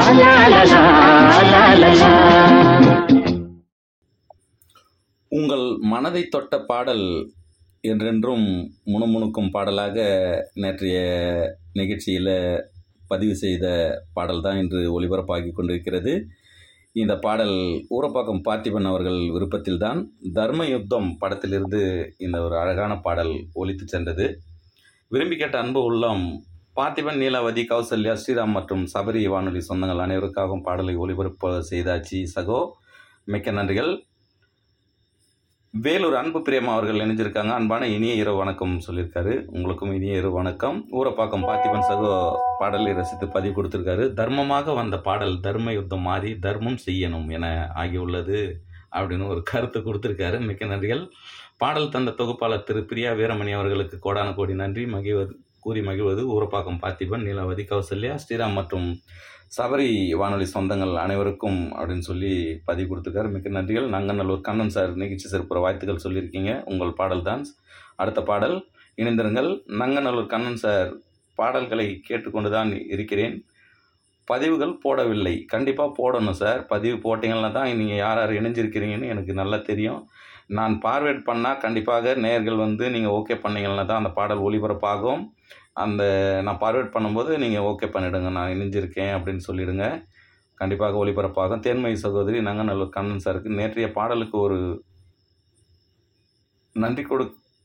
லா லா லா லா லா லா உங்கள் மனதை தொட்ட பாடல் என்றென்றும் முணுமுணுக்கும் பாடலாக நேற்றைய நிகழ்ச்சியில் பதிவு செய்த பாடல் தான் இன்று ஒளிபரப்பாகி கொண்டிருக்கிறது இந்த பாடல் ஊரப்பாக்கம் பார்த்திபன் அவர்கள் விருப்பத்தில்தான் தர்ம யுத்தம் படத்திலிருந்து இந்த ஒரு அழகான பாடல் ஒலித்து சென்றது விரும்பி கேட்ட அன்பு உள்ளம் பார்த்திபன் நீலாவதி கௌசல்யா ஸ்ரீராம் மற்றும் சபரி வானொலி சொந்தங்கள் அனைவருக்காகவும் பாடலை ஒளிபரப்பு செய்தாச்சு சகோ மிக்க நன்றிகள் வேலூர் அன்பு பிரியமா அவர்கள் இணைஞ்சிருக்காங்க அன்பான இனிய இரவு வணக்கம் சொல்லியிருக்காரு உங்களுக்கும் இனிய இரவு வணக்கம் ஊரப்பாக்கம் பார்த்திபன் சகோ பாடலை ரசித்து பதிவு கொடுத்திருக்காரு தர்மமாக வந்த பாடல் தர்ம யுத்தம் மாறி தர்மம் செய்யணும் என ஆகியுள்ளது அப்படின்னு ஒரு கருத்து கொடுத்திருக்காரு மிக்க நன்றிகள் பாடல் தந்த தொகுப்பாளர் திரு பிரியா வீரமணி அவர்களுக்கு கோடான கோடி நன்றி மகிழ்வது கூறி மகிழ்வது ஊரப்பாக்கம் பார்த்திபன் நீலாவதி கௌசல்யா ஸ்ரீராம் மற்றும் சபரி வானொலி சொந்தங்கள் அனைவருக்கும் அப்படின்னு சொல்லி பதிவு கொடுத்துருக்காரு மிக்க நன்றிகள் நங்கநல்லூர் கண்ணன் சார் நிகழ்ச்சி சிறப்புற வாழ்த்துக்கள் சொல்லியிருக்கீங்க உங்கள் பாடல் தான் அடுத்த பாடல் இணைந்திருங்கள் நங்கநல்லூர் கண்ணன் சார் பாடல்களை கேட்டுக்கொண்டு தான் இருக்கிறேன் பதிவுகள் போடவில்லை கண்டிப்பாக போடணும் சார் பதிவு போட்டிங்கன்னா தான் நீங்கள் யார் யார் இணைஞ்சிருக்கிறீங்கன்னு எனக்கு நல்லா தெரியும் நான் பார்வேட் பண்ணால் கண்டிப்பாக நேயர்கள் வந்து நீங்கள் ஓகே பண்ணீங்கன்னா தான் அந்த பாடல் ஒளிபரப்பாகும் அந்த நான் பார்வேட் பண்ணும்போது நீங்கள் ஓகே பண்ணிவிடுங்க நான் இணைஞ்சிருக்கேன் அப்படின்னு சொல்லிவிடுங்க கண்டிப்பாக ஒளிபரப்பாகும் தேன்மை சகோதரி நங்கநல்லூர் கண்ணன் சாருக்கு நேற்றைய பாடலுக்கு ஒரு நன்றி கொடு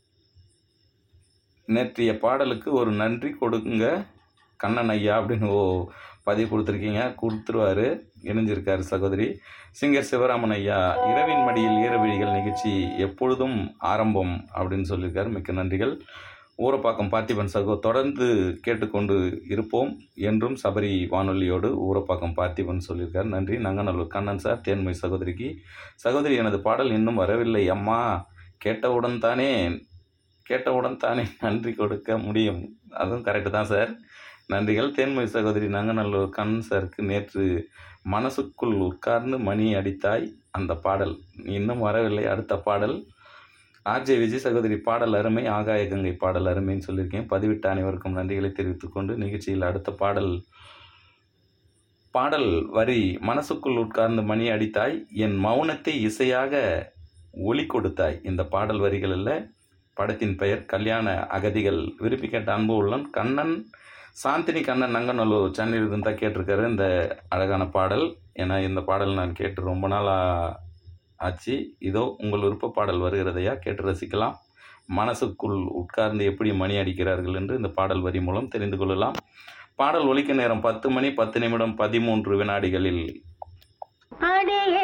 நேற்றைய பாடலுக்கு ஒரு நன்றி கொடுங்க கண்ணன் ஐயா அப்படின்னு ஓ பதிவு கொடுத்துருக்கீங்க கொடுத்துருவாரு இணைஞ்சிருக்காரு சகோதரி சிங்கர் சிவராமன் ஐயா இரவின் மடியில் ஈரவிழிகள் நிகழ்ச்சி எப்பொழுதும் ஆரம்பம் அப்படின்னு சொல்லியிருக்காரு மிக்க நன்றிகள் ஊரப்பாக்கம் பார்த்திபன் சகோ தொடர்ந்து கேட்டுக்கொண்டு இருப்போம் என்றும் சபரி வானொலியோடு ஊரப்பாக்கம் பார்த்திபன் சொல்லியிருக்கார் நன்றி நங்கநல்லூர் கண்ணன் சார் தேன்மை சகோதரிக்கு சகோதரி எனது பாடல் இன்னும் வரவில்லை அம்மா கேட்டவுடன் தானே கேட்டவுடன் தானே நன்றி கொடுக்க முடியும் அதுவும் கரெக்டு தான் சார் நன்றிகள் தேன்மை சகோதரி நங்கநல்லூர் கண்ணன் சாருக்கு நேற்று மனசுக்குள் உட்கார்ந்து மணி அடித்தாய் அந்த பாடல் இன்னும் வரவில்லை அடுத்த பாடல் ஆர்ஜே விஜய் சகோதரி பாடல் அருமை ஆகாய கங்கை பாடல் அருமைன்னு சொல்லியிருக்கேன் பதிவிட்ட அனைவருக்கும் நன்றிகளை தெரிவித்துக் கொண்டு நிகழ்ச்சியில் அடுத்த பாடல் பாடல் வரி மனசுக்குள் உட்கார்ந்து மணி அடித்தாய் என் மௌனத்தை இசையாக ஒளி கொடுத்தாய் இந்த பாடல் வரிகளில் படத்தின் பெயர் கல்யாண அகதிகள் விருப்பி கேட்ட அன்பு உள்ளம் கண்ணன் சாந்தினி கண்ணன் நங்கநல்லூர் சென்னையில் இருந்தால் கேட்டிருக்காரு இந்த அழகான பாடல் ஏன்னா இந்த பாடல் நான் கேட்டு ரொம்ப நாள் ஆ- ஆச்சு இதோ உங்கள் விருப்ப பாடல் வருகிறதையா கேட்டு ரசிக்கலாம் மனசுக்குள் உட்கார்ந்து எப்படி மணி அடிக்கிறார்கள் என்று இந்த பாடல் வரி மூலம் தெரிந்து கொள்ளலாம் பாடல் ஒலிக்க நேரம் பத்து மணி பத்து நிமிடம் பதிமூன்று வினாடிகளில் அடியே